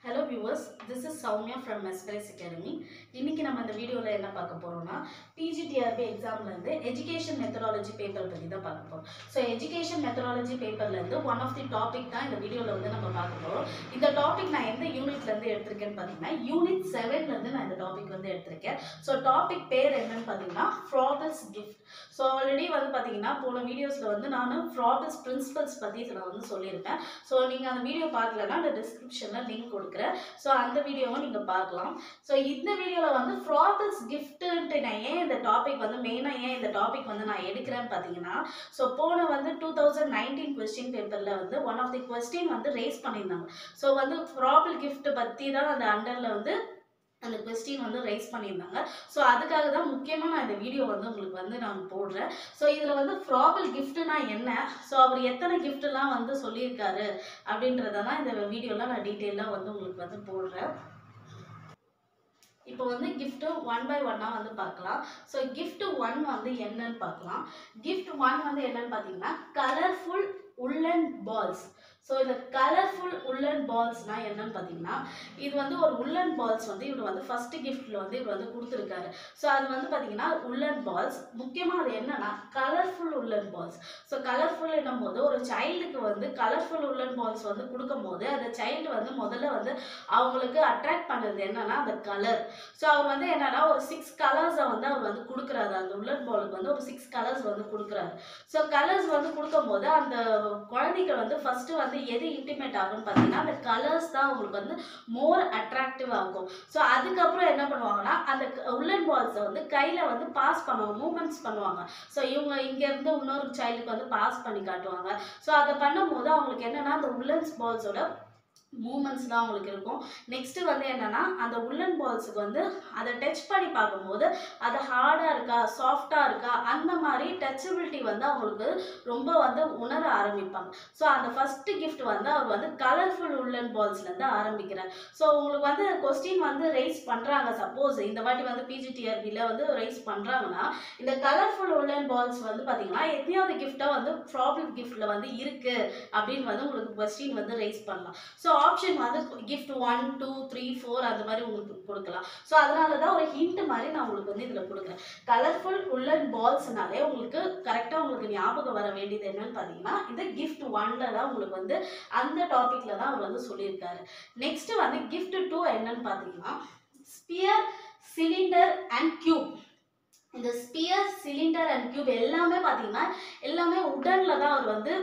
hello viewers this is Soumya from மெஸ்பரேஸ் academy இன்னைக்கு நம்ம இந்த வீடியோவில் என்ன பார்க்க போகிறோம்னா பிஜிடிஆர்பி எக்ஸாம்லேருந்து எஜுகேஷன் மெத்தடாலஜி பேப்பர் பற்றி தான் பார்க்க போகிறோம் ஸோ எஜுகேஷன் மெத்தடாலஜி பேப்பர்லேருந்து ஒன் ஆஃப் தி டாபிக் தான் இந்த வீடியோவில் வந்து நம்ம பார்க்க போகிறோம் இந்த டாபிக் நான் எந்த யூனிட்லேருந்து எடுத்திருக்கேன்னு பார்த்தீங்கன்னா யூனிட் செவன்லேருந்து நான் இந்த டாபிக் வந்து எடுத்திருக்கேன் ஸோ டாபிக் பேர் என்னன்னு பார்த்தீங்கன்னா ஃப்ராபல்ஸ் கிஃப்ட் ஸோ ஆல்ரெடி வந்து பார்த்தீங்கன்னா போன வீடியோஸில் வந்து நான் ஃப்ராபல்ஸ் பிரின்சிபல்ஸ் பற்றி நான் வந்து சொல்லியிருப்பேன் ஸோ நீங்கள் அந்த வீடியோ பார்க்கலன்னா அந்த டிஸ்கிரிப்ஷனில் லிங்க் கொடுக்குறேன் ஸோ அந்த வீடியோவும் நீங்கள் பார்க்கலாம் ஸோ இந்த வீடியோவில் வந்து ஃப்ராபல்ஸ் கிஃப்ட்டுன்ட்டு நான் ஏன் இந்த டாபிக் வந்து மெயினாக ஏன் இந்த டாபிக் வந்து நான் எடுக்கிறேன்னு பார்த்தீங்கன்னா ஸோ போன வந்து டூ தௌசண்ட் நைன்டீன் கொஸ்டின் பேப்பரில் வந்து ஒன் ஆஃப் தி கொஸ்டின் வந்து ரேஸ் பண்ணியிருந்தாங்க ஸோ வந்து ஃப்ராபல் gift பற்றி தான் அந்த அண்டரில் வந்து அந்த கொஸ்டின் வந்து ரைஸ் பண்ணியிருந்தாங்க ஸோ அதுக்காக தான் முக்கியமாக நான் இந்த வீடியோ வந்து உங்களுக்கு வந்து நான் போடுறேன் ஸோ இதில் வந்து ஃப்ராபல் கிஃப்ட்னா என்ன ஸோ அவர் எத்தனை கிஃப்ட்லாம் வந்து சொல்லியிருக்காரு அப்படின்றத தான் இந்த வீடியோவில் நான் டீட்டெயிலாக வந்து உங்களுக்கு வந்து போடுறேன் இப்போ வந்து gift ஒன் பை ஒன்னாக வந்து பார்க்கலாம் ஸோ gift ஒன் வந்து என்னன்னு பார்க்கலாம் gift ஒன் வந்து என்னன்னு பார்த்தீங்கன்னா கலர்ஃபுல் உள்ளன் பால்ஸ் ஸோ இந்த கலர்ஃபுல் உள்ளன் பால்ஸ்னா என்னன்னு பார்த்தீங்கன்னா இது வந்து ஒரு உள்ளன் பால்ஸ் வந்து இவர் வந்து ஃபர்ஸ்ட் கிஃப்ட்ல வந்து இவர் வந்து கொடுத்துருக்காரு ஸோ அது வந்து பார்த்தீங்கன்னா உள்ளன் பால்ஸ் முக்கியமாக அது என்னன்னா கலர்ஃபுல் உள்ளன் பால்ஸ் ஸோ கலர்ஃபுல் போது ஒரு சைல்டுக்கு வந்து கலர்ஃபுல் உள்ளன் பால்ஸ் வந்து கொடுக்கும்போது அந்த சைல்டு வந்து முதல்ல வந்து அவங்களுக்கு அட்ராக்ட் பண்ணுறது என்னன்னா அந்த கலர் ஸோ அவர் வந்து என்னன்னா ஒரு சிக்ஸ் கலர்ஸை வந்து அவர் வந்து கொடுக்குறாரு அந்த உள்ளன் பாலுக்கு வந்து ஒரு சிக்ஸ் கலர்ஸ் வந்து கொடுக்குறாரு ஸோ கலர்ஸ் வந்து கொடுக்கும்போது அந்த குழந்தைக்கு வந்து ஃபர்ஸ்ட் வந்து எது இன்டிமேட் ஆகும்னு பார்த்தீங்கன்னா அந்த கலர்ஸ் தான் அவங்களுக்கு வந்து மோர் அட்ராக்டிவ் ஆகும் ஸோ அதுக்கப்புறம் என்ன பண்ணுவாங்கன்னா அந்த உள்ளன் பால்ஸை வந்து கையில் வந்து பாஸ் பண்ணுவாங்க மூமெண்ட்ஸ் பண்ணுவாங்க ஸோ இவங்க இங்கேருந்து இன்னொரு சைல்டுக்கு வந்து பாஸ் பண்ணி காட்டுவாங்க ஸோ அதை பண்ணும்போது அவங்களுக்கு என்னன்னா அந்த உள்ளன்ஸ் பால்ஸோட மூமெண்ட்ஸ் தான் அவங்களுக்கு இருக்கும் நெக்ஸ்ட்டு வந்து என்னன்னா அந்த உள்ளன் பால்ஸுக்கு வந்து அதை டச் பண்ணி பார்க்கும்போது அது ஹார்டாக இருக்கா சாஃப்டாக இருக்கா அந்த மாதிரி டச்சபிலிட்டி வந்து அவங்களுக்கு ரொம்ப வந்து உணர ஆரம்பிப்பாங்க ஸோ அந்த ஃபஸ்ட்டு கிஃப்ட் வந்து அவர் வந்து கலர்ஃபுல் உள்ளன் பால்ஸ்லேருந்து ஆரம்பிக்கிறார் ஸோ உங்களுக்கு வந்து கொஸ்டின் வந்து ரைஸ் பண்ணுறாங்க சப்போஸ் இந்த வாட்டி வந்து பிஜிடிஆர்பியில் வந்து ரைஸ் பண்ணுறாங்கன்னா இந்த கலர்ஃபுல் உள்ளன் பால்ஸ் வந்து பார்த்தீங்கன்னா எத்தனையாவது கிஃப்டாக வந்து ப்ராப்ளம் கிஃப்டில் வந்து இருக்குது அப்படின்னு வந்து உங்களுக்கு கொஸ்டின் வந்து ரைஸ் பண்ணலாம் ஸோ ஆப்ஷன் வந்து gift one two three four அந்த மாதிரி உங்களுக்கு கொடுக்கலாம் ஸோ அதனால தான் ஒரு ஹிண்ட் மாதிரி நான் உங்களுக்கு வந்து இதில் கொடுக்குறேன் கலர்ஃபுல் உள்ளன் பால்ஸ்னாலே உங்களுக்கு கரெக்டாக உங்களுக்கு ஞாபகம் வர வேண்டியது என்னன்னு பார்த்தீங்கன்னா இந்த கிஃப்ட் ஒன்ல தான் உங்களுக்கு வந்து அந்த டாப்பிக்கில் தான் அவர் வந்து சொல்லியிருக்காரு நெக்ஸ்ட் வந்து கிஃப்ட் டூ என்னன்னு பார்த்தீங்கன்னா ஸ்பியர் சிலிண்டர் அண்ட் கியூப் இந்த ஸ்பியர் சிலிண்டர் அண்ட் கியூப் எல்லாமே பார்த்தீங்கன்னா எல்லாமே உடன்ல தான் அவர் வந்து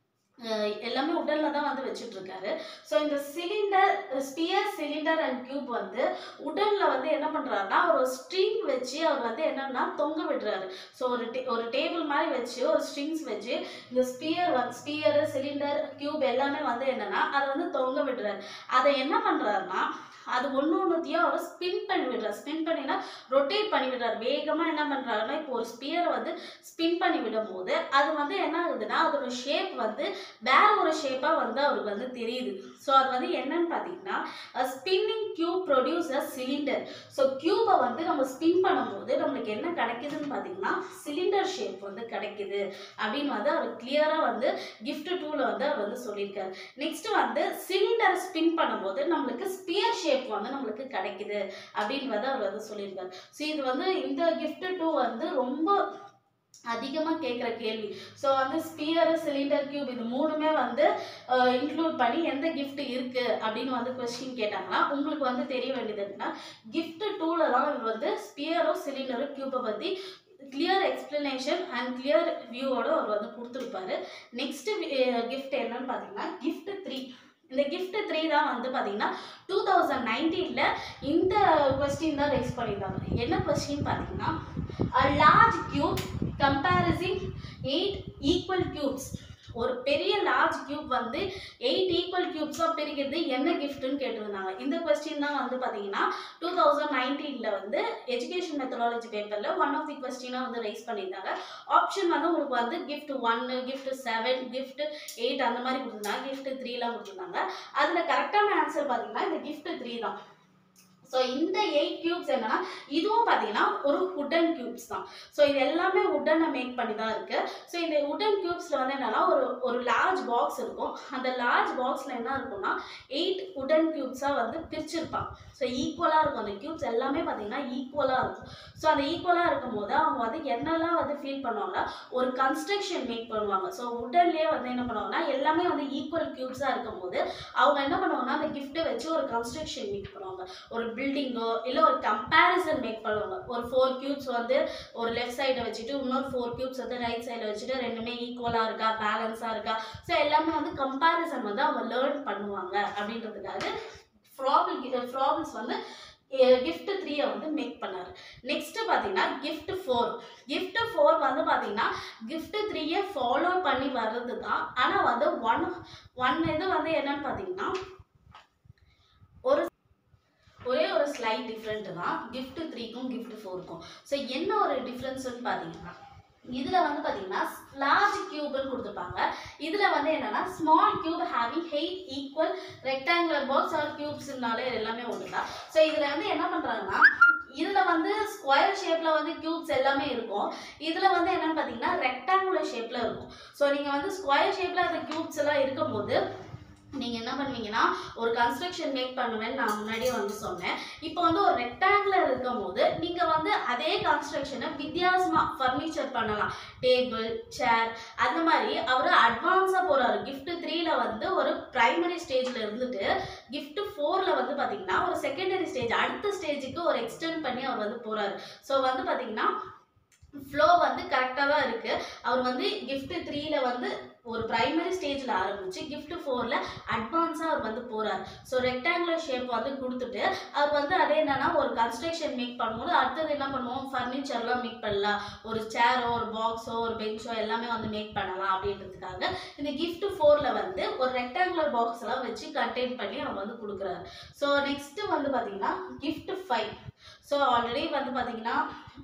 அஹ் எல்லாமே உடல்ல தான் வந்து வச்சுட்டு இருக்காரு ஸோ இந்த cylinder sphere cylinder and cube வந்து உடல்ல வந்து என்ன பண்றாருன்னா ஒரு ஸ்ட்ரிங் வச்சு அவர் வந்து என்னன்னா தொங்க விடுறாரு ஸோ ஒரு டே- ஒரு டேபிள் மாதிரி வச்சு ஒரு ஸ்ட்ரிங்ஸ் வச்சு இந்த ஸ்பியர் வந்து ஸ்பியர் சிலிண்டர் கியூப் எல்லாமே வந்து என்னன்னா அதை வந்து தொங்க விடுறாரு அதை என்ன பண்றாருன்னா அது ஒன்று ஒன்றுத்தையும் அவர் ஸ்பின் பண்ணி விடுறாரு ஸ்பின் பண்ணினா ரொட்டேட் பண்ணி விடுறாரு வேகமாக என்ன பண்ணுறாருன்னா இப்போ ஒரு ஸ்பியரை வந்து ஸ்பின் பண்ணி விடும் போது அது வந்து என்ன ஆகுதுன்னா அதோட ஷேப் வந்து வேற ஒரு ஷேப்பாக வந்து அவருக்கு வந்து தெரியுது ஸோ அது வந்து என்னன்னு பார்த்தீங்கன்னா spinning cube produce a cylinder so கியூபை வந்து நம்ம ஸ்பின் பண்ணும்போது நம்மளுக்கு என்ன கிடைக்குதுன்னு பார்த்தீங்கன்னா சிலிண்டர் ஷேப் வந்து கிடைக்குது அப்படின்னு வந்து அவர் கிளியராக வந்து gift டூவில் வந்து அவர் வந்து சொல்லியிருக்காரு நெக்ஸ்ட் வந்து சிலிண்டர் ஸ்பின் பண்ணும்போது நம்மளுக்கு ஸ்பியர் ஷேப் வந்து நம்மளுக்கு கிடைக்குது அப்படின்னு வந்து அவர் வந்து சொல்லியிருக்காரு ஸோ இது வந்து இந்த gift டூ வந்து ரொம்ப அதிகமாக கேட்குற கேள்வி ஸோ வந்து ஸ்பியர் சிலிண்டர் கியூப் இது மூணுமே வந்து இன்க்ளூட் பண்ணி எந்த gift இருக்கு அப்படின்னு வந்து கொஸ்டின் கேட்டாங்கன்னா உங்களுக்கு வந்து தெரிய வேண்டியது என்னன்னா gift டூவில் தான் இவர் வந்து ஸ்பியரும் சிலிண்டரும் கியூப்பை பற்றி கிளியர் எக்ஸ்பிளனேஷன் அண்ட் கிளியர் வியூவோட அவர் வந்து கொடுத்துருப்பாரு நெக்ஸ்ட் gift என்னன்னு பார்த்தீங்கன்னா gift த்ரீ இந்த gift த்ரீ தான் வந்து பார்த்தீங்கன்னா டூ தௌசண்ட் நைன்டீனில் இந்த கொஸ்டின் தான் ரைஸ் பண்ணியிருந்தாங்க என்ன கொஸ்டின் பார்த்தீங்கன்னா a large cube comparing eight equal cubes ஒரு பெரிய லார்ஜ் கியூப் வந்து எயிட் ஈக்குவல் கியூப்ஸாக பிரிக்கிறது என்ன கிஃப்ட்னு கேட்டிருந்தாங்க இந்த கொஸ்டின் தான் வந்து பார்த்தீங்கன்னா டூ தௌசண்ட் நைன்டீனில் வந்து எஜுகேஷன் மெத்தடாலஜி பேப்பரில் ஒன் ஆஃப் தி கொஸ்டினாக வந்து ரைஸ் பண்ணியிருந்தாங்க ஆப்ஷன் வந்து உங்களுக்கு வந்து gift ஒன்று gift செவன் gift எயிட் அந்த மாதிரி கொடுத்துருந்தாங்க gift த்ரீலாம் கொடுத்துருந்தாங்க அதில் கரெக்டான ஆன்சர் பார்த்தீங்கன்னா இந்த gift த்ரீ தான் ஸோ இந்த எயிட் கியூப்ஸ் என்னன்னா இதுவும் பார்த்தீங்கன்னா ஒரு உட்டன் கியூப்ஸ் தான் ஸோ இது எல்லாமே உட்டனை மேக் பண்ணி தான் இருக்கு ஸோ இந்த உட்டன் கியூப்ஸில் வந்து என்னன்னா ஒரு ஒரு லார்ஜ் பாக்ஸ் இருக்கும் அந்த லார்ஜ் பாக்ஸில் என்ன இருக்கும்னா எயிட் உட்டன் கியூப்ஸாக வந்து பிரிச்சிருப்பாங்க ஸோ ஈக்குவலாக இருக்கும் அந்த கியூப்ஸ் எல்லாமே பார்த்தீங்கன்னா ஈக்குவலாக இருக்கும் ஸோ அந்த ஈக்குவலாக இருக்கும் போது அவங்க வந்து என்னெல்லாம் வந்து ஃபீல் பண்ணுவாங்கன்னா ஒரு கன்ஸ்ட்ரக்ஷன் மேக் பண்ணுவாங்க ஸோ உடன்லேயே வந்து என்ன பண்ணுவாங்கன்னா எல்லாமே வந்து ஈக்குவல் கியூப்ஸாக இருக்கும் போது அவங்க என்ன பண்ணுவாங்கன்னா அந்த கிஃப்ட்டை வச்சு ஒரு கன்ஸ்ட்ரக்ஷன் மேக் பண்ணுவாங்க ஒரு பில்டிங்கோ இல்லை ஒரு கம்பேரிசன் மேக் பண்ணுவாங்க ஒரு ஃபோர் கியூப்ஸ் வந்து ஒரு லெஃப்ட் சைடை வச்சுட்டு இன்னொரு ஃபோர் கியூப்ஸ் வந்து ரைட் சைடில் வச்சுட்டு ரெண்டுமே ஈக்குவலாக இருக்கா பேலன்ஸாக இருக்கா ஸோ எல்லாமே வந்து கம்பேரிசன் வந்து அவங்க லேர்ன் பண்ணுவாங்க அப்படின்றதுக்காக ஃப்ராபிள் ஃப்ராபிள்ஸ் வந்து கிஃப்ட் த்ரீயை வந்து மேக் பண்ணாரு நெக்ஸ்ட் பார்த்தீங்கன்னா கிஃப்ட் ஃபோர் கிஃப்ட் ஃபோர் வந்து பார்த்தீங்கன்னா கிஃப்ட் த்ரீயை ஃபாலோ பண்ணி வர்றது தான் ஆனால் வந்து ஒன் ஒன் இது வந்து என்னன்னு பார்த்தீங்கன்னா ஒரு ஒரே ஒரு ஸ்லைட் டிஃப்ரெண்ட் தான் கிஃப்ட் த்ரீக்கும் கிஃப்ட் ஃபோருக்கும் ஸோ என்ன ஒரு டிஃப்ரென்ஸ்னு பார்த்தீங்கன்னா இதில் வந்து பார்த்தீங்கன்னா லார்ஜ் கியூப்னு கொடுத்துருப்பாங்க இதில் வந்து என்னன்னா small cube having height equal rectangular box or கியூப்ஸ்னாலே எல்லாமே ஒன்று தான் ஸோ இதில் வந்து என்ன பண்ணுறாங்கன்னா இதில் வந்து ஸ்கொயர் ஷேப்பில் வந்து கியூப்ஸ் எல்லாமே இருக்கும் இதில் வந்து என்னன்னு பார்த்தீங்கன்னா ரெக்டாங்குலர் ஷேப்பில் இருக்கும் ஸோ நீங்கள் வந்து ஸ்கொயர் ஷேப்பில் அந்த கியூப்ஸ் எல்லாம் இருக்கும்போது நீங்கள் என்ன பண்ணுவீங்கன்னா ஒரு கன்ஸ்ட்ரக்ஷன் மேக் பண்ணுவேன்னு நான் முன்னாடியே வந்து சொன்னேன் இப்போ வந்து ஒரு ரெக்டாங்குலர் இருக்கும் போது நீங்கள் வந்து அதே கன்ஸ்ட்ரக்ஷனை வித்தியாசமாக ஃபர்னிச்சர் பண்ணலாம் டேபிள் சேர் அந்த மாதிரி அவர் அட்வான்ஸாக போகிறாரு gift த்ரீல வந்து ஒரு ப்ரைமரி ஸ்டேஜில் இருந்துட்டு gift ஃபோரில் வந்து பார்த்தீங்கன்னா ஒரு செகண்டரி ஸ்டேஜ் அடுத்த ஸ்டேஜுக்கு ஒரு எக்ஸ்டெண்ட் பண்ணி அவர் வந்து போகிறாரு ஸோ வந்து பார்த்தீங்கன்னா ஃப்ளோ வந்து கரெக்டாக தான் இருக்குது அவர் வந்து gift த்ரீல வந்து ஒரு ப்ரைமரி ஸ்டேஜில் ஆரம்பிச்சு gift ஃபோரில் அட்வான்ஸாக அவர் வந்து போகிறார் ஸோ ரெக்டாங்குலர் ஷேப் வந்து கொடுத்துட்டு அவர் வந்து அதே என்னன்னா ஒரு கன்ஸ்ட்ரக்ஷன் மேக் பண்ணும்போது அடுத்தது என்ன பண்ணுவோம் ஃபர்னிச்சர்லாம் மேக் பண்ணலாம் ஒரு சேரோ ஒரு பாக்ஸோ ஒரு பெஞ்சோ எல்லாமே வந்து மேக் பண்ணலாம் அப்படின்றதுக்காக இந்த gift ஃபோரில் வந்து ஒரு ரெக்டாங்குலர் பாக்ஸ் எல்லாம் வச்சு கண்டெயின் பண்ணி அவர் வந்து கொடுக்குறாரு ஸோ நெக்ஸ்ட்டு வந்து பார்த்தீங்கன்னா gift ஃபைவ் ஸோ ஆல்ரெடி வந்து பார்த்தீங்கன்னா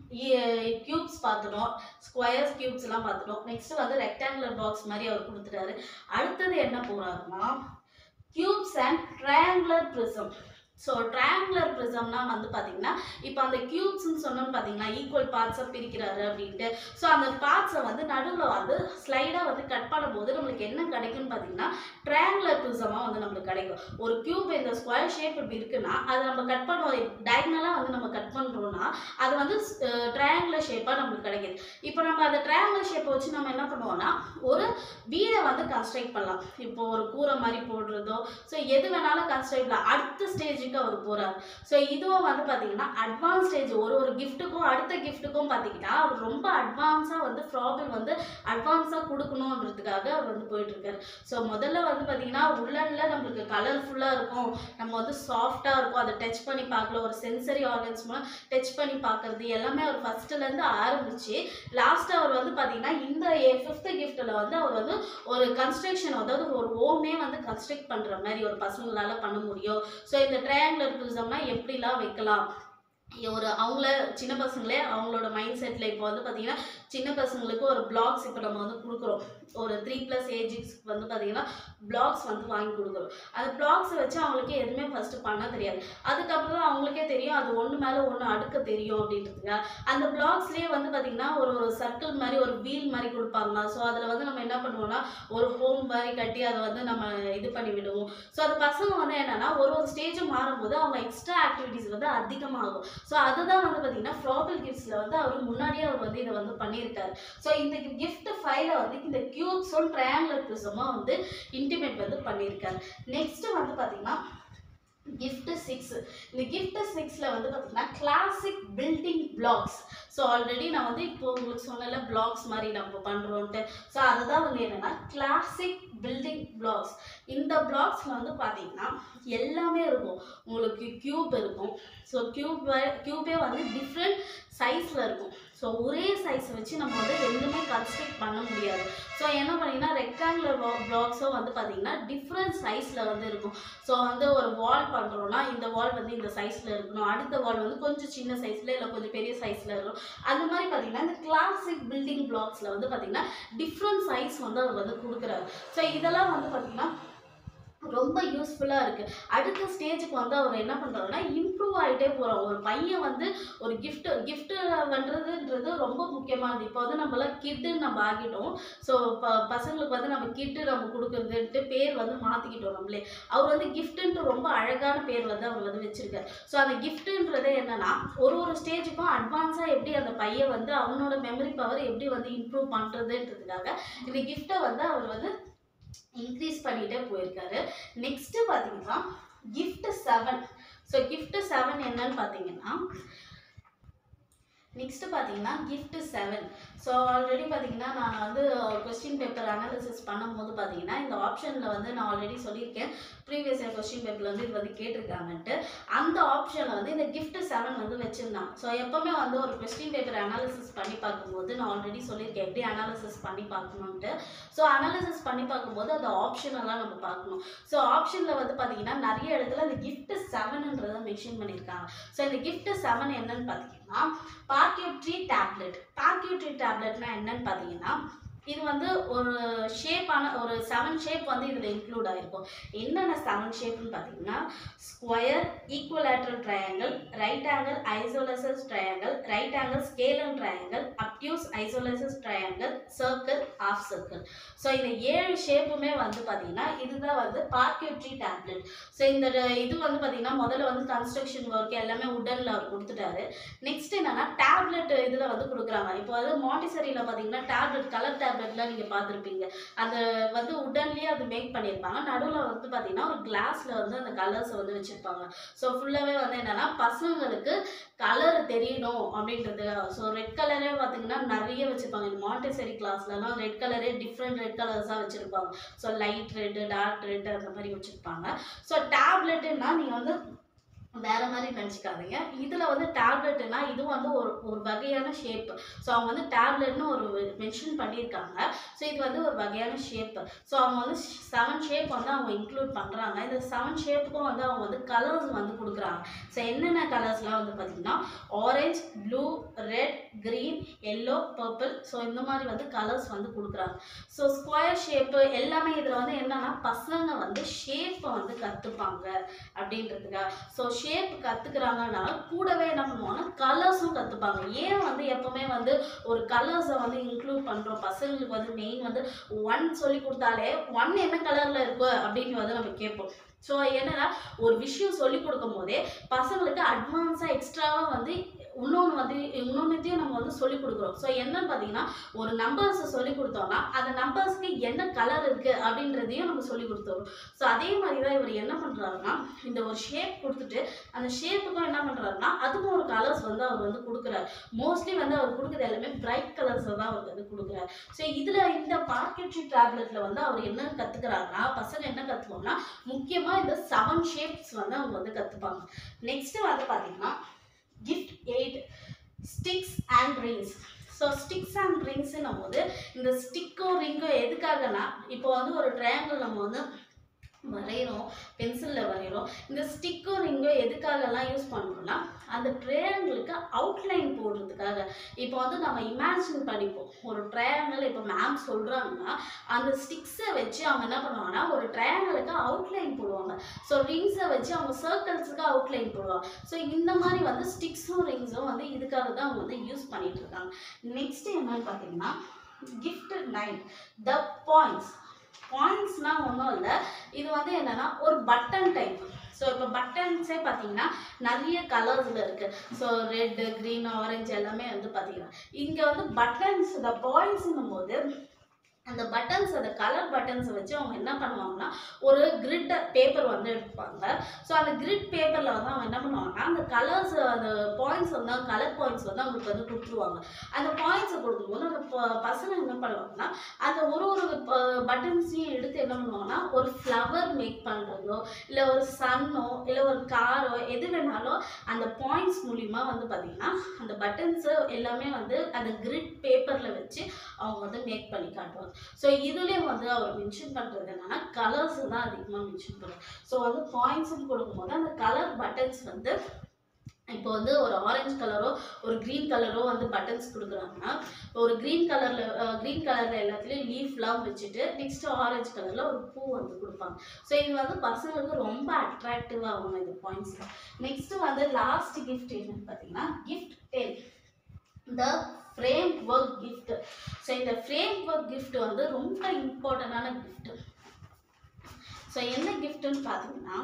கியூப்ஸ் பார்த்துட்டோம் ஸ்கொயர்ஸ் கியூப்ஸ் எல்லாம் பார்த்துட்டோம் நெக்ஸ்ட் வந்து ரெக்டாங்குலர் பாக்ஸ் மாதிரி அவர் கொடுத்துட்டாரு அடுத்தது என்ன போறாருன்னா cubes and triangular prism so triangular ப்ரிசம்னா வந்து பார்த்தீங்கன்னா இப்போ அந்த கியூப்ஸ்னு சொன்னோம்னு பார்த்தீங்கன்னா ஈக்குவல் பார்ட்ஸாக பிரிக்கிறாரு அப்படின்ட்டு ஸோ அந்த பார்ட்ஸை வந்து நடுவில் வந்து ஸ்லைடாக வந்து கட் பண்ணும்போது நம்மளுக்கு என்ன கிடைக்கும்னு பார்த்தீங்கன்னா ட்ரையாங்குலர் ப்ரிசமாக வந்து நம்மளுக்கு கிடைக்கும் ஒரு கியூப் இந்த ஸ்கொயர் ஷேப் இப்படி இருக்குன்னா அதை நம்ம கட் பண்ணுவோம் டயக்னலாக வந்து நம்ம கட் பண்ணுறோம்னா அது வந்து ட்ரையாங்குலர் ஷேப்பாக நம்மளுக்கு கிடைக்குது இப்போ நம்ம அந்த ட்ரையாங்குலர் ஷேப்பை வச்சு நம்ம என்ன பண்ணுவோம்னா ஒரு வீடை வந்து கன்ஸ்ட்ரக்ட் பண்ணலாம் இப்போ ஒரு கூரை மாதிரி போடுறதோ ஸோ எது வேணாலும் கன்ஸ்ட்ரக்ட் பண்ணலாம் அடுத்த ஸ்டேஜுக்கு அவர் போகிறார் ஸோ இதுவும் வந்து பார்த்தீங்கன்னா அட்வான்ஸ் ஸ்டேஜ் ஒரு ஒரு கிஃப்ட்டுக்கும் அடுத்த கிஃப்ட்டுக்கும் பார்த்தீங்கன்னா அவர் ரொம்ப அட்வான்ஸாக வந்து ப்ராப்ளம் வந்து அட்வான்ஸாக கொடுக்கணுன்றதுக்காக அவர் வந்து போயிட்டு இருக்காரு ஸோ முதல்ல வந்து பார்த்தீங்கன்னா உள்ளனில் நம்மளுக்கு கலர்ஃபுல்லாக இருக்கும் நம்ம வந்து சாஃப்டாக இருக்கும் அதை டச் பண்ணி பார்க்கல ஒரு சென்சரி ஆர்கன்ஸ் மூலம் டச் பண்ணி பார்க்கறது எல்லாமே அவர் ஃபஸ்ட்டுலேருந்து ஆரம்பிச்சு லாஸ்ட் அவர் வந்து பார்த்தீங்கன்னா இந்த ஃபிஃப்த்து கிஃப்ட்டில் வந்து அவர் வந்து ஒரு கன்ஸ்ட்ரக்ஷன் அதாவது ஒரு ஓமே வந்து கன்ஸ்ட்ரக்ட் பண்ணுற மாதிரி ஒரு பசங்களால பண்ண முடியும் ஸோ இந்த ட்ரையாங்குலர் ப்ரிசம்னா எப்படிலாம் வைக்கலாம் ஒரு அவங்கள சின்ன பசங்களே அவங்களோட மைண்ட் செட்டில் இப்போ வந்து பார்த்தீங்கன்னா சின்ன பசங்களுக்கு ஒரு பிளாக்ஸ் இப்போ நம்ம வந்து கொடுக்குறோம் ஒரு த்ரீ ப்ளஸ் ஏஜஸ்க்கு வந்து பார்த்தீங்கன்னா பிளாக்ஸ் வந்து வாங்கி கொடுக்குறோம் அந்த பிளாக்ஸை வச்சு அவங்களுக்கு எதுவுமே ஃபஸ்ட்டு பண்ண தெரியாது அதுக்கப்புறம் தான் அவங்களுக்கே தெரியும் அது ஒன்று மேலே ஒன்று அடுக்க தெரியும் அப்படின்றதுக்காக அந்த பிளாக்ஸ்லேயே வந்து பார்த்தீங்கன்னா ஒரு ஒரு சர்க்கிள் மாதிரி ஒரு வீல் மாதிரி கொடுப்பாங்க ஸோ அதில் வந்து நம்ம என்ன பண்ணுவோம்னா ஒரு ஹோம் மாதிரி கட்டி அதை வந்து நம்ம இது பண்ணி விடுவோம் ஸோ அந்த பசங்க வந்து என்னன்னா ஒரு ஒரு ஸ்டேஜும் மாறும்போது அவங்க எக்ஸ்ட்ரா ஆக்டிவிட்டீஸ் வந்து அதிகமாகும் ஸோ அதுதான் வந்து பார்த்தீங்கன்னா ஃப்ராபிள் கிஃப்ட்ஸில் வந்து அவர் முன்னாடியே அவர் வந்து இதை வந்து பண்ணியிருக்காரு ஸோ இந்த gift ஃபைல வந்து இந்த கியூப்ஸும் ட்ரையாங்குலர் ப்ரிசமும் வந்து இன்டிமேட் வந்து பண்ணியிருக்காரு நெக்ஸ்ட் வந்து பார்த்தீங்கன்னா gift சிக்ஸ் இந்த gift சிக்ஸில் வந்து பார்த்தீங்கன்னா classic building blocks so already நான் வந்து இப்போ உங்களுக்கு சொன்னல பிளாக்ஸ் மாதிரி நம்ம பண்ணுறோன்ட்டு ஸோ அதுதான் வந்து என்னென்னா கிளாசிக் பில்டிங் பிளாக்ஸ் இந்த பிளாக்ஸில் வந்து பார்த்தீங்கன்னா எல்லாமே இருக்கும் உங்களுக்கு கியூப் இருக்கும் ஸோ கியூப் கியூபே வந்து டிஃப்ரெண்ட் சைஸில் இருக்கும் ஸோ ஒரே சைஸை வச்சு நம்ம வந்து எதுவுமே கன்ஸ்ட்ரக்ட் பண்ண முடியாது ஸோ என்ன பண்ணீங்கன்னா ரெக்டாங்குலர் பிளாக்ஸும் வந்து பார்த்தீங்கன்னா டிஃப்ரெண்ட் சைஸில் வந்து இருக்கும் ஸோ வந்து ஒரு வால் பண்ணுறோன்னா இந்த வால் வந்து இந்த சைஸில் இருக்கணும் அடுத்த வால் வந்து கொஞ்சம் சின்ன சைஸில் இல்லை கொஞ்சம் பெரிய சைஸில் இருக்கணும் அந்த மாதிரி பார்த்தீங்கன்னா இந்த கிளாசிக் பில்டிங் பிளாக்ஸில் வந்து பார்த்தீங்கன்னா டிஃப்ரெண்ட் சைஸ் வந்து அவர் வந்து கொடுக்குறாரு ஸோ இதெல்லாம் வந்து பார்த்தீங்கன்னா ரொம்ப யூஸ்ஃபுல்லாக இருக்குது அடுத்த ஸ்டேஜுக்கு வந்து அவர் என்ன பண்ணுறாருன்னா இம்ப்ரூவ் ஆகிட்டே போகிறோம் ஒரு பையன் வந்து ஒரு gift gift பண்ணுறதுன்றது ரொம்ப முக்கியமானது இப்போ வந்து நம்மளாம் கிட்டுன்னு நம்ம ஆகிட்டோம் ஸோ ப பசங்களுக்கு வந்து நம்ம கிட்டு நம்ம கொடுக்குறதுன்ட்டு பேர் வந்து மாற்றிக்கிட்டோம் நம்மளே அவர் வந்து கிஃப்ட்டுன்ட்டு ரொம்ப அழகான பேர் வந்து அவர் வந்து வச்சிருக்காரு ஸோ அந்த கிஃப்ட்டுன்றதே என்னன்னா ஒரு ஒரு ஸ்டேஜுக்கும் அட்வான்ஸாக எப்படி அந்த பையன் வந்து அவனோட மெமரி பவர் எப்படி வந்து இம்ப்ரூவ் பண்ணுறதுன்றதுக்காக இந்த கிஃப்ட்டை வந்து அவர் வந்து இன்க்ரீஸ் பண்ணிகிட்டே போயிருக்காரு நெக்ஸ்ட்டு பார்த்தீங்கன்னா gift seven so gift seven என்னன்னு பார்த்தீங்கன்னா நெக்ஸ்ட் பார்த்தீங்கன்னா gift செவன் ஸோ ஆல்ரெடி பார்த்தீங்கன்னா நான் வந்து கொஸ்டின் பேப்பர் அனாலிசிஸ் பண்ணும்போது பார்த்தீங்கன்னா இந்த ஆப்ஷனில் வந்து நான் ஆல்ரெடி சொல்லியிருக்கேன் ப்ரீவியஸ் இயர் கொஸ்டின் பேப்பரில் வந்து இது வந்து கேட்டிருக்காங்கன்ட்டு அந்த ஆப்ஷனில் வந்து இந்த gift செவன் வந்து வச்சுருந்தாங்க ஸோ எப்போவுமே வந்து ஒரு கொஸ்டின் பேப்பர் அனாலிசிஸ் பண்ணி பார்க்கும்போது நான் ஆல்ரெடி சொல்லியிருக்கேன் எப்படி அனாலிசிஸ் பண்ணி பார்க்கணுன்ட்டு ஸோ அனாலிசிஸ் பண்ணி பார்க்கும்போது அந்த ஆப்ஷனெல்லாம் நம்ம பார்க்கணும் ஸோ ஆப்ஷனில் வந்து பார்த்தீங்கன்னா நிறைய இடத்துல அந்த gift செவனுன்றதை மென்ஷன் பண்ணியிருக்காங்க ஸோ இந்த gift செவன் என்னன்னு பார்த்தீங்கன்னா பார்க்யூட்ரி டேப்லெட் பார்க்யூட்ரி டேப்லெட்னா என்னன்னு பார்த்தீங்கன்னா இது வந்து ஒரு ஷேப்பான ஒரு செவன் ஷேப் வந்து இதில் இன்க்ளூட் ஆகிருக்கும் என்னென்ன செவன் ஷேப்னு பார்த்தீங்கன்னா square equilateral triangle right angle isosceles triangle right angle scalene triangle obtuse isosceles triangle circle of circle so இந்த ஏழு ஷேப்புமே வந்து பார்த்தீங்கன்னா இதுதான் வந்து பார்க்யூட்ரி டேப்லெட் ஸோ இந்த இது வந்து பார்த்தீங்கன்னா முதல்ல வந்து கன்ஸ்ட்ரக்ஷன் ஒர்க் எல்லாமே உடனில் அவர் கொடுத்துட்டாரு நெக்ஸ்ட் என்னன்னா டேப்லெட் இதில் வந்து கொடுக்குறாங்க இப்போ வந்து மாண்டிசரியில் பார்த்தீங்கன்னா டேப்லெட் கலர் டேப்லெட்லாம் நீங்கள் பார்த்துருப்பீங்க அந்த வந்து உடன்லேயே அது மேக் பண்ணியிருப்பாங்க நடுவில் வந்து பார்த்தீங்கன்னா ஒரு கிளாஸில் வந்து அந்த கலர்ஸை வந்து வச்சுருப்பாங்க ஸோ ஃபுல்லாகவே வந்து என்னன்னா பசங்களுக்கு கலர் தெரியணும் அப்படின்றதுக்காக ஸோ ரெட் கலரே பார்த்தீங்கன்னா நிறைய வச்சுருப்பாங்க இந்த மாண்டெசரி கிளாஸ்லலாம் ரெட் கலரே டிஃப்ரெண்ட் ரெட் கலர்ஸாக வச்சுருப்பாங்க so light red dark red அந்த மாதிரி வச்சுருப்பாங்க ஸோ டேப்லெட்டுன்னா நீங்கள் வந்து வேற மாதிரி நினச்சிக்காதீங்க இதில் வந்து டேப்லெட்னா இது வந்து ஒரு ஒரு வகையான ஷேப் ஸோ அவங்க வந்து டேப்லெட்னு ஒரு மென்ஷன் பண்ணியிருக்காங்க ஸோ இது வந்து ஒரு வகையான ஷேப் ஸோ அவங்க வந்து செவன் ஷேப் வந்து அவங்க இன்க்ளூட் பண்ணுறாங்க இந்த செவன் ஷேப்புக்கும் வந்து அவங்க வந்து கலர்ஸ் வந்து கொடுக்குறாங்க ஸோ என்னென்ன கலர்ஸ்லாம் வந்து பார்த்திங்கன்னா orange blue red green yellow purple so இந்த மாதிரி வந்து கலர்ஸ் வந்து கொடுக்குறாங்க ஸோ ஸ்கொயர் ஷேப்பு எல்லாமே இதில் வந்து என்னன்னா பசங்க வந்து ஷேப்பை வந்து கற்றுப்பாங்க அப்படின்றதுக்காக ஸோ ஷேப் கற்றுக்குறாங்கன்னா கூடவே என்ன பண்ணுவாங்கன்னா கலர்ஸும் கற்றுப்பாங்க ஏன் வந்து எப்போவுமே வந்து ஒரு கலர்ஸை வந்து இன்க்ளூட் பண்ணுறோம் பசங்களுக்கு வந்து மெயின் வந்து ஒன் சொல்லி கொடுத்தாலே ஒன் என்ன கலரில் இருக்கு அப்படின்னு வந்து நம்ம கேட்போம் ஸோ என்னன்னா ஒரு விஷயம் சொல்லி கொடுக்கும் போதே பசங்களுக்கு அட்வான்ஸாக எக்ஸ்ட்ராவாக வந்து இன்னொன்று வந்து இன்னொன்றுத்தையும் நம்ம வந்து சொல்லி கொடுக்குறோம் ஸோ என்னன்னு பார்த்தீங்கன்னா ஒரு நம்பர்ஸை சொல்லி கொடுத்தோம்னா அந்த நம்பர்ஸ்க்கு என்ன கலர் இருக்குது அப்படின்றதையும் நம்ம சொல்லி கொடுத்துறோம் ஸோ அதே மாதிரி தான் இவர் என்ன பண்ணுறாருன்னா இந்த ஒரு ஷேப் கொடுத்துட்டு அந்த ஷேப்புக்கும் என்ன பண்ணுறாருன்னா அதுக்கும் ஒரு கலர்ஸ் வந்து அவர் வந்து கொடுக்குறாரு மோஸ்ட்லி வந்து அவர் கொடுக்குறது எல்லாமே பிரைட் கலர்ஸ் தான் அவர் வந்து கொடுக்குறாரு ஸோ இதில் இந்த பார்க்கெட்ரி டேப்லெட்டில் வந்து அவர் என்ன கற்றுக்குறாருன்னா பசங்க என்ன கற்றுக்கோங்கன்னா முக்கியமாக இந்த செவன் ஷேப்ஸ் வந்து அவங்க வந்து கற்றுப்பாங்க நெக்ஸ்ட்டு வந்து பார்த்தீங்கன்னா gift eight sticks and rings so sticks and ரிங்ஸ்னும் போது இந்த ஸ்டிக்கோ ரிங்கோ எதுக்காகனா இப்போ வந்து ஒரு ட்ரையாங்கிள் நம்ம வந்து வரைகிறோம் பென்சிலில் வரைகிறோம் இந்த ஸ்டிக்கோ ரிங்கோ எதுக்காகலாம் யூஸ் பண்ணுறோம்னா அந்த ட்ரையாங்கிளுக்கு அவுட்லைன் போடுறதுக்காக இப்போ வந்து நம்ம இமேஜின் பண்ணிப்போம் ஒரு ட்ரையாங்கிள் இப்போ மேம் சொல்கிறாங்கன்னா அந்த ஸ்டிக்ஸை வச்சு அவங்க என்ன பண்ணுவாங்கன்னா ஒரு ட்ரையாங்கிளுக்கு அவுட்லைன் போடுவாங்க ஸோ ரிங்ஸை வச்சு அவங்க சர்க்கிள்ஸுக்கு அவுட்லைன் போடுவாங்க ஸோ இந்த மாதிரி வந்து ஸ்டிக்ஸும் ரிங்ஸும் வந்து இதுக்காக தான் அவங்க வந்து யூஸ் பண்ணிட்டு இருக்காங்க நெக்ஸ்ட் என்னன்னு பார்த்தீங்கன்னா கிஃப்ட் நைன் த பாயிண்ட்ஸ் பாயிண்ட்ஸ்னால் ஒன்றும் இல்லை இது வந்து என்னன்னா ஒரு பட்டன் டைப் ஸோ இப்போ பட்டன்ஸே பார்த்தீங்கன்னா நிறைய கலர்ஸில் இருக்குது ஸோ ரெட்டு க்ரீன் ஆரஞ்சு எல்லாமே வந்து பார்த்தீங்கன்னா இங்கே வந்து பட்டன்ஸ் இந்த பாயிண்ட்ஸுங்கும் போது அந்த பட்டன்ஸ் அந்த கலர் பட்டன்ஸை வச்சு அவங்க என்ன பண்ணுவாங்கன்னா ஒரு கிரிட் பேப்பர் வந்து எடுப்பாங்க ஸோ அந்த கிரிட் பேப்பரில் வந்து அவங்க என்ன பண்ணுவாங்கன்னா அந்த கலர்ஸ் அந்த பாயிண்ட்ஸ் வந்து கலர் பாயிண்ட்ஸ் வந்து அவங்களுக்கு வந்து கொடுத்துருவாங்க அந்த பாயிண்ட்ஸை கொடுக்கும்போது அந்த ப- பசங்க என்ன பண்ணுவாங்கன்னா அந்த ஒரு ஒரு பட்டன்ஸையும் எடுத்து என்ன பண்ணுவாங்கன்னா ஒரு ஃப்ளவர் மேக் பண்ணுறதோ இல்லை ஒரு சன்னோ இல்லை ஒரு காரோ எது வேணாலும் அந்த பாயிண்ட்ஸ் மூலிமா வந்து பார்த்திங்கன்னா அந்த பட்டன்ஸு எல்லாமே வந்து அந்த கிரிட் பேப்பரில் வச்சு அவங்க வந்து மேக் பண்ணி காட்டுவாங்க ஸோ இதுலேயும் வந்து அவர் மென்ஷன் பண்ணுறது என்னன்னா கலர்ஸ் தான் அதிகமாக மென்ஷன் பண்ணுறாங்க ஸோ வந்து பாயிண்ட்ஸ்னு கொடுக்கும்போது அந்த கலர் பட்டன்ஸ் வந்து இப்போ வந்து ஒரு ஆரஞ்சு கலரோ ஒரு க்ரீன் கலரோ வந்து பட்டன்ஸ் கொடுக்குறாங்கன்னா ஒரு க்ரீன் கலரில் க்ரீன் கலரில் எல்லாத்துலேயும் லீஃப்லாம் வச்சுட்டு நெக்ஸ்ட் ஆரஞ்சு கலரில் ஒரு பூ வந்து கொடுப்பாங்க ஸோ இது வந்து பசங்களுக்கு ரொம்ப அட்ராக்டிவாக ஆகும் இது பாயிண்ட்ஸ் நெக்ஸ்ட் வந்து லாஸ்ட் கிஃப்ட் என்னன்னு பார்த்தீங்கன்னா gift ten the framework gift so இந்த ஃப்ரேம் ஒர்க் gift வந்து ரொம்ப இம்பார்ட்டண்டான gift ஸோ என்ன கிஃப்ட்டுன்னு பார்த்தீங்கன்னா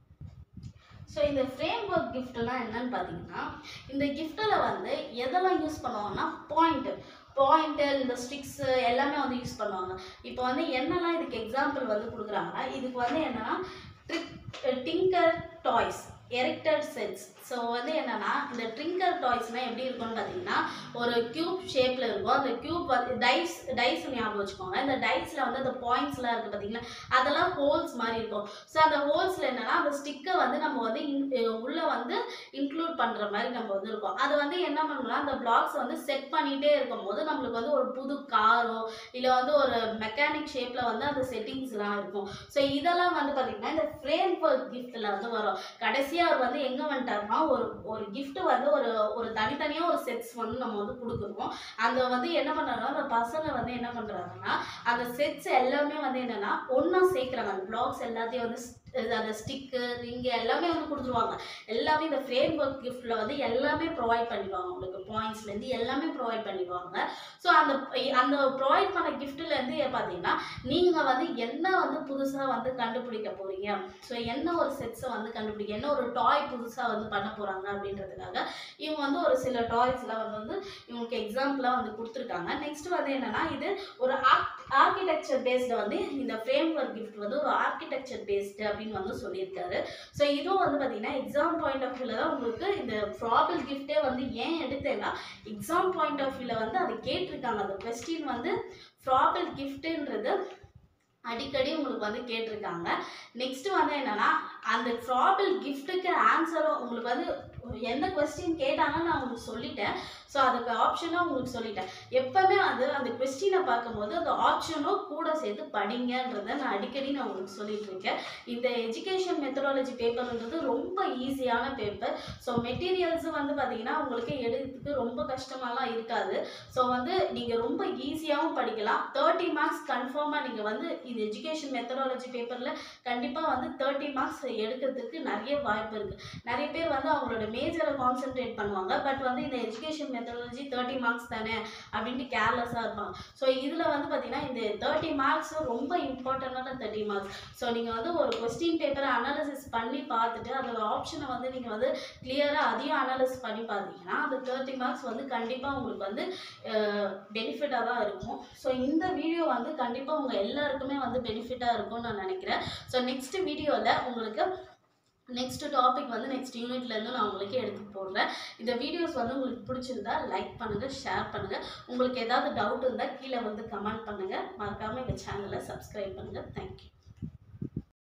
ஸோ இந்த ஃப்ரேம் ஒர்க் கிஃப்ட்லாம் என்னன்னு பார்த்தீங்கன்னா இந்த கிஃப்ட்டில் வந்து எதெல்லாம் யூஸ் பண்ணுவாங்கன்னா பாயிண்ட் பாயிண்ட்டு இந்த ஸ்டிக்ஸு எல்லாமே வந்து யூஸ் பண்ணுவாங்க இப்போ வந்து என்னெல்லாம் இதுக்கு எக்ஸாம்பிள் வந்து கொடுக்குறாங்கன்னா இதுக்கு வந்து என்னன்னா trick tinker toys erected sets so வந்து என்னன்னா இந்த ட்ரிங்கர் டாய்ஸ்னால் எப்படி இருக்கும்னு பார்த்தீங்கன்னா ஒரு கியூப் ஷேப்பில் இருக்கும் அந்த கியூப் வந்து டைஸ் டைஸ் ஞாபகம் வச்சுக்கோங்க இந்த டைஸில் வந்து அந்த பாயிண்ட்ஸ்லாம் இருக்குது பார்த்தீங்களா அதெல்லாம் ஹோல்ஸ் மாதிரி இருக்கும் ஸோ அந்த ஹோல்ஸில் என்னன்னா அந்த ஸ்டிக்கை வந்து நம்ம வந்து in- உள்ள வந்து இன்க்ளூட் பண்ணுற மாதிரி நம்ம வந்து இருக்கும் அது வந்து என்ன பண்ணணும்னா அந்த பிளாக்ஸ் வந்து செட் பண்ணிகிட்டே இருக்கும்போது நம்மளுக்கு வந்து ஒரு புது காரோ இல்லை வந்து ஒரு மெக்கானிக் ஷேப்பில் வந்து அந்த செட்டிங்ஸ்லாம் இருக்கும் ஸோ இதெல்லாம் வந்து பார்த்திங்கன்னா இந்த ஃப்ரேம் ஒர்க் கிஃப்ட்டில் வந்து வரும் கடைசியாக அவர் வந்து எங்கே வந்துட்டாருன்னா ஒரு ஒரு gift வந்து ஒரு ஒரு தனித்தனியாக ஒரு செட்ஸ் வந்து நம்ம வந்து கொடுக்குறோம் அந்த வந்து என்ன பண்ணுறாங்கன்னா அந்த பசங்க வந்து என்ன பண்ணுறாங்கன்னா அந்த செட்ஸ் எல்லாமே வந்து என்னென்னா ஒன்றா சேர்க்குறாங்க அந்த பிளாக்ஸ் எல்லாத்தையும் வந்து ஸ்- இது அந்த ஸ்டிக்கு ரிங்கு எல்லாமே வந்து கொடுத்துருவாங்க எல்லாமே இந்த ஃப்ரேம் ஒர்க் கிஃப்ட்டில் வந்து எல்லாமே ப்ரொவைட் பண்ணிடுவாங்க உங்களுக்கு பாயிண்ட்ஸ்லேருந்து எல்லாமே ப்ரொவைட் பண்ணிடுவாங்க ஸோ அந்த அந்த ப்ரொவைட் பண்ண கிஃப்ட்லேருந்து பார்த்தீங்கன்னா நீங்கள் வந்து என்ன வந்து புதுசாக வந்து கண்டுபிடிக்க போகிறீங்க ஸோ என்ன ஒரு செட்ஸை வந்து கண்டுபிடிக்க என்ன ஒரு டாய் புதுசாக வந்து பண்ண போகிறாங்க அப்படின்றதுக்காக இவங்க வந்து ஒரு சில டாய்ஸ்லாம் வந்து வந்து இவங்களுக்கு எக்ஸாம்பிளாக வந்து கொடுத்துருக்காங்க நெக்ஸ்ட் வந்து என்னன்னா இது ஒரு ஆர்கிடெக்சர் பேஸ்டு வந்து இந்த ஃப்ரேம் ஒர்க் கிஃப்ட் வந்து ஒரு ஆர்கிடெக்சர் பேஸ்டு அப்படின்னு வந்து சொல்லியிருக்காரு ஸோ இதுவும் வந்து பார்த்தீங்கன்னா எக்ஸாம் பாயிண்ட் ஆஃப் வியூவில் தான் உங்களுக்கு இந்த ப்ராபிள் கிஃப்ட்டே வந்து ஏன் எடுத்தேன்னா எக்ஸாம் பாயிண்ட் ஆஃப் வியூவில் வந்து அதை கேட்டிருக்காங்க அந்த கொஸ்டின் வந்து ப்ராபிள் கிஃப்ட்டுன்றது அடிக்கடி உங்களுக்கு வந்து கேட்டிருக்காங்க நெக்ஸ்ட் வந்து என்னன்னா அந்த ப்ராபிள் கிஃப்ட்டுக்கு ஆன்சரும் உங்களுக்கு வந்து எந்த கொஸ்டின் கேட்டாங்கன்னு நான் உங்களுக்கு சொல்லிட்டேன் ஸோ அதுக்கு ஆப்ஷனும் உங்களுக்கு சொல்லிட்டேன் எப்பவுமே அது அந்த கொஸ்டினை பார்க்கும்போது அந்த ஆப்ஷனும் கூட சேர்த்து படிங்கன்றதை நான் அடிக்கடி நான் உங்களுக்கு சொல்லிட்டு இருக்கேன் இந்த எஜுகேஷன் மெத்தடாலஜி பேப்பர்ன்றது ரொம்ப ஈஸியான பேப்பர் ஸோ மெட்டீரியல்ஸும் வந்து பார்த்தீங்கன்னா உங்களுக்கு எடுக்கிறதுக்கு ரொம்ப கஷ்டமாலாம் இருக்காது ஸோ வந்து நீங்கள் ரொம்ப ஈஸியாகவும் படிக்கலாம் தேர்ட்டி மார்க்ஸ் கன்ஃபார்மாக நீங்கள் வந்து இந்த எஜுகேஷன் மெத்தடாலஜி பேப்பரில் கண்டிப்பாக வந்து தேர்ட்டி மார்க்ஸ் எடுக்கிறதுக்கு நிறைய வாய்ப்பு இருக்குது நிறைய பேர் வந்து அவங்களோட மேஜரை கான்சென்ட்ரேட் பண்ணுவாங்க பட் வந்து இந்த எஜுகேஷன் மெத்தடாலஜி தேர்ட்டி மார்க்ஸ் தானே அப்படின்ட்டு கேர்லெஸ்ஸாக இருப்பாங்க ஸோ இதில் வந்து பார்த்தீங்கன்னா இந்த தேர்ட்டி மார்க்ஸ் ரொம்ப இம்பார்ட்டண்டான தேர்ட்டி மார்க்ஸ் ஸோ நீங்கள் வந்து ஒரு கொஸ்டின் பேப்பரை அனாலிசிஸ் பண்ணி பார்த்துட்டு அதோட ஆப்ஷனை வந்து நீங்கள் வந்து கிளியராக அதையும் அனாலிசிஸ் பண்ணி பார்த்தீங்கன்னா அந்த தேர்ட்டி மார்க்ஸ் வந்து கண்டிப்பாக உங்களுக்கு வந்து பெனிஃபிட்டாக தான் இருக்கும் ஸோ இந்த வீடியோ வந்து கண்டிப்பாக உங்கள் எல்லாருக்குமே வந்து பெனிஃபிட்டாக இருக்கும்னு நான் நினைக்கிறேன் ஸோ நெக்ஸ்ட் வீடியோவில் உங்களுக்கு நெக்ஸ்ட் டாபிக் வந்து நெக்ஸ்ட் யூனிட்லேருந்து நான் உங்களுக்கு எடுத்து போடுறேன் இந்த வீடியோஸ் வந்து உங்களுக்கு பிடிச்சிருந்தா லைக் பண்ணுங்கள் ஷேர் பண்ணுங்கள் உங்களுக்கு ஏதாவது டவுட் இருந்தால் கீழே வந்து கமெண்ட் பண்ணுங்கள் மறக்காமல் எங்கள் சேனலை சப்ஸ்கிரைப் பண்ணுங்கள் தேங்க்யூ